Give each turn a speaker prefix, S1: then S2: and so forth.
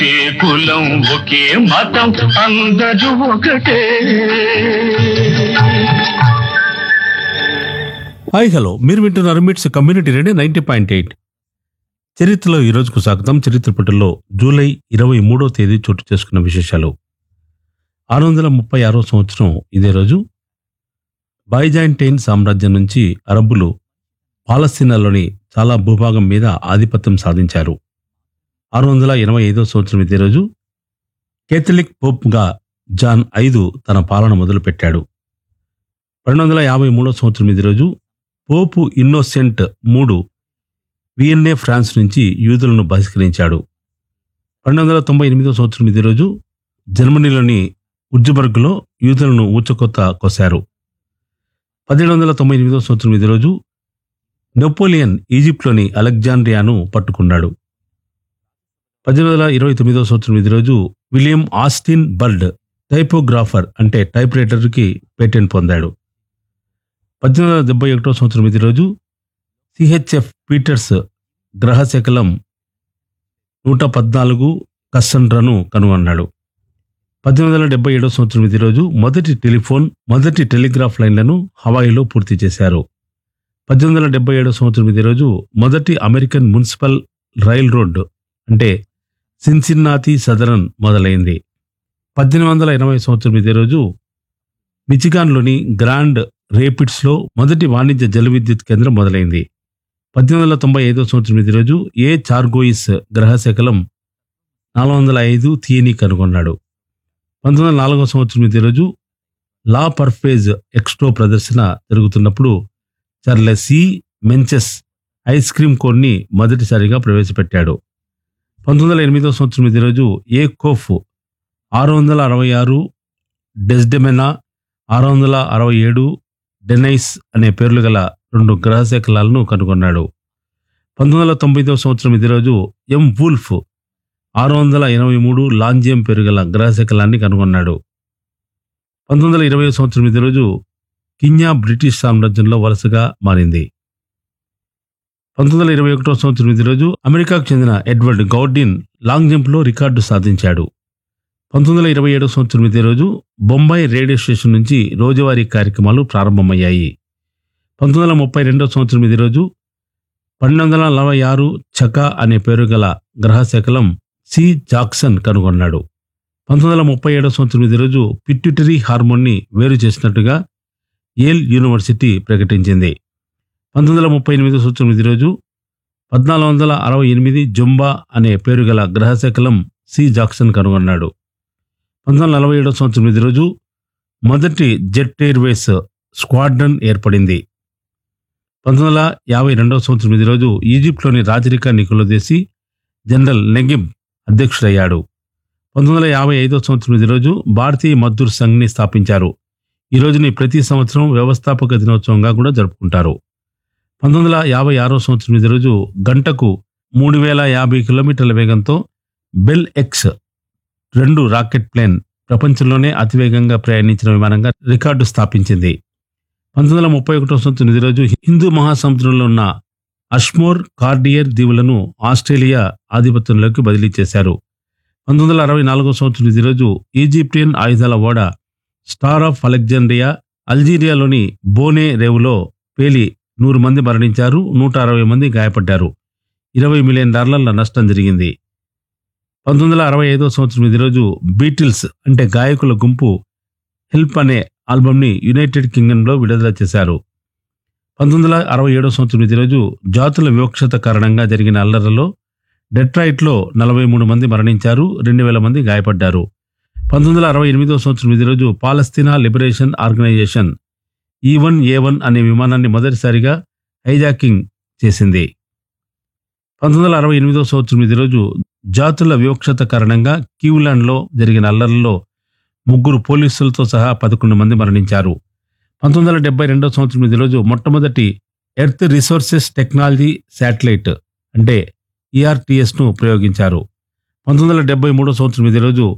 S1: ఒకే కులం ఒకే మతం అందరూ ఒకటే
S2: హాయ్ హలో మీరు వింటున్నారు MITS community radio ninety point eight చరిత్రలో ఈ రోజుకు స్వాగతం చరిత్ర పుటల్లో జూలై ఇరవై మూడో తేదీ చోటు చేసుకున్న విశేషాలు ఆరు వందల ముప్పై ఆరో సంవత్సరం ఇదే రోజు బైజాంటైన్ సామ్రాజ్యం నుంచి అరబ్బులు పాలస్తీనాలోని చాలా భూభాగం మీద ఆధిపత్యం సాధించారు ఆరు వందల ఎనభై ఐదో సంవత్సరం ఇదే రోజు కేథలిక్ పోప్గా జాన్ ఐదు తన పాలన మొదలుపెట్టాడు రెండు వందల యాభై మూడో సంవత్సరం ఇదే రోజు పోపు ఇన్నోసెంట్ మూడు వియన్నే ఫ్రాన్స్ నుంచి యూదులను బహిష్కరించాడు రెండు వందల తొంభై ఎనిమిదో సంవత్సరం ఇదే రోజు జర్మనీలోని ఉజ్జబర్గ్లో యూదులను ఊచకొత్త కొశారు పదిహేడు వందల తొంభై ఎనిమిదో సంవత్సరం ఇదే రోజు నెపోలియన్ ఈజిప్ట్లోని అలెగ్జాండ్రియాను పట్టుకున్నాడు పద్దెనిమిది వందల ఇరవై తొమ్మిదో సంవత్సరం ఇదే రోజు విలియం ఆస్టిన్ బర్డ్ టైపోగ్రాఫర్ అంటే టైప్ రైటర్కి పేటెంట్ పొందాడు పద్దెనిమిది వందల డెబ్బై ఒకటో సంవత్సరం ఇది రోజు సిహెచ్ఎఫ్ పీటర్స్ గ్రహశకలం నూట పద్నాలుగు కస్సండ్రను కనుగొన్నాడు పద్దెనిమిది వందల డెబ్బై ఏడో సంవత్సరం ఇది రోజు మొదటి టెలిఫోన్ మొదటి టెలిగ్రాఫ్ లైన్లను హవాయిలో పూర్తి చేశారు పద్దెనిమిది వందల డెబ్బై ఏడో సంవత్సరం ఇది రోజు మొదటి అమెరికన్ మున్సిపల్ రైల్ రోడ్ అంటే సిన్సిన్నాతి సదరన్ మొదలైంది పద్దెనిమిది వందల ఎనభై సంవత్సరం ఇదే రోజు మిచిగాన్లోని గ్రాండ్ రేపిడ్స్లో మొదటి వాణిజ్య జల విద్యుత్ కేంద్రం మొదలైంది పద్దెనిమిది వందల తొంభై ఐదో సంవత్సరం ఇదే రోజు ఏ చార్గోయిస్ గ్రహశకలం నాలుగు వందల ఐదు థియని కనుగొన్నాడు పంతొమ్మిది వందల నాలుగో సంవత్సరం ఇదే రోజు లా పర్ఫేజ్ ఎక్స్ట్రో ప్రదర్శన జరుగుతున్నప్పుడు చర్లెసి మెంచెస్ ఐస్ క్రీమ్ కోన్ని మొదటిసారిగా ప్రవేశపెట్టాడు పంతొమ్మిది వందల ఎనిమిదో సంవత్సరం ఇదే రోజు ఏ కోఫ్ ఆరు వందల అరవై ఆరు డెస్డెమెనా ఆరు వందల అరవై ఏడు డెనైస్ అనే పేర్లు గల రెండు గ్రహశకలాలను కనుగొన్నాడు పంతొమ్మిది వందల తొంభైదవ సంవత్సరం ఇదే రోజు ఎం వూల్ఫ్ ఆరు వందల ఎనభై మూడు లాంజియం పేరు గల గ్రహశకలాన్ని కనుగొన్నాడు పంతొమ్మిది వందల ఇరవై సంవత్సరం ఇదే రోజు కిన్యా బ్రిటిష్ సామ్రాజ్యంలో వలసగా మారింది పంతొమ్మిది వందల ఇరవై ఒకటో సంవత్సరం ఇదే రోజు అమెరికాకు చెందిన ఎడ్వర్డ్ గౌర్డిన్ లాంగ్ జంప్లో రికార్డు సాధించాడు పంతొమ్మిది వందల ఇరవై ఏడో సంవత్సరం ఇదే రోజు బొంబాయి రేడియో స్టేషన్ నుంచి రోజువారీ కార్యక్రమాలు ప్రారంభమయ్యాయి పంతొమ్మిది వందల ముప్పై రెండో సంవత్సరం ఇదే రోజు పన్నెండు వందల నలభై ఆరు చకా అనే పేరు గల గ్రహశకలం సి జాక్సన్ కనుగొన్నాడు పంతొమ్మిది వందల ముప్పై ఏడో సంవత్సరం ఇదే రోజు పిట్యూటరీ హార్మోన్ని వేరు చేసినట్టుగా ఏల్ యూనివర్సిటీ ప్రకటించింది పంతొమ్మిది వందల ముప్పై ఎనిమిదో సంవత్సరం ఇదే రోజు పద్నాలుగు వందల అరవై ఎనిమిది జొంబా అనే పేరు గల గ్రహశకలం సి జాక్సన్ కనుగొన్నాడు పంతొమ్మిది వందల నలభై ఏడో సంవత్సరం ఇదే రోజు మొదటి జెట్ ఎయిర్వేస్ స్క్వాడ్రన్ ఏర్పడింది పంతొమ్మిది వందల యాభై రెండవ సంవత్సరం ఇదే రోజు ఈజిప్ట్లోని రాజరిక నికులదేసి జనరల్ నెగిబ్ అధ్యక్షుడయ్యాడు పంతొమ్మిది వందల యాభై ఐదో సంవత్సరం ఇదే రోజు భారతీయ మద్దూర్ సంఘ్ని స్థాపించారు ఈ రోజుని ప్రతి సంవత్సరం వ్యవస్థాపక దినోత్సవంగా కూడా జరుపుకుంటారు పంతొమ్మిది వందల యాభై ఆరో సంవత్సరం ఇదే రోజు గంటకు మూడు వేల యాభై కిలోమీటర్ల వేగంతో బెల్ ఎక్స్ రెండు రాకెట్ ప్లేన్ ప్రపంచంలోనే అతివేగంగా ప్రయాణించిన విమానంగా రికార్డు స్థాపించింది పంతొమ్మిది వందల ముప్పై ఒకటో సంవత్సరం ఇదే రోజు హిందూ మహాసముద్రంలో ఉన్న అష్మోర్ కార్డియర్ దీవులను ఆస్ట్రేలియా ఆధిపత్యంలోకి బదిలీ చేశారు పంతొమ్మిది వందల అరవై నాలుగో సంవత్సరం ఇదే రోజు ఈజిప్టియన్ ఆయుధాల ఓడ స్టార్ ఆఫ్ అలెగ్జాండ్రియా అల్జీరియాలోని బోనే రేవులో పేలి నూరు మంది మరణించారు నూట అరవై మంది గాయపడ్డారు ఇరవై మిలియన్ డాలర్ల నష్టం జరిగింది పంతొమ్మిది వందల అరవై ఐదో సంవత్సరం ఇదే రోజు బీటిల్స్ అంటే గాయకుల గుంపు హెల్ప్ అనే ఆల్బమ్ని యునైటెడ్ కింగ్డమ్లో విడుదల చేశారు పంతొమ్మిది వందల అరవై ఏడో సంవత్సరం ఇదే రోజు జాతుల వివక్షత కారణంగా జరిగిన అల్లర్లలో డెట్రాయిట్లో నలభై మూడు మంది మరణించారు రెండు వేల మంది గాయపడ్డారు పంతొమ్మిది వందల అరవై ఎనిమిదో సంవత్సరం ఇదే రోజు Palestine liberation organisation E one A one అనే విమానాన్ని మొదటిసారిగా హైజాకింగ్ చేసింది పంతొమ్మిది వందల అరవై ఎనిమిదో సంవత్సరం ఇదే రోజు జాతుల వివక్షత కారణంగా క్యూలాండ్లో జరిగిన అల్లర్లలో ముగ్గురు పోలీసులతో సహా పదకొండు మంది మరణించారు పంతొమ్మిది వందల డెబ్బై రెండో సంవత్సరం ఇదే రోజు మొట్టమొదటి ఎర్త్ రిసోర్సెస్ టెక్నాలజీ శాటిలైట్ అంటే ఈఆర్టీఎస్ను ప్రయోగించారు పంతొమ్మిది వందల డెబ్బై మూడో సంవత్సరం ఇదే రోజు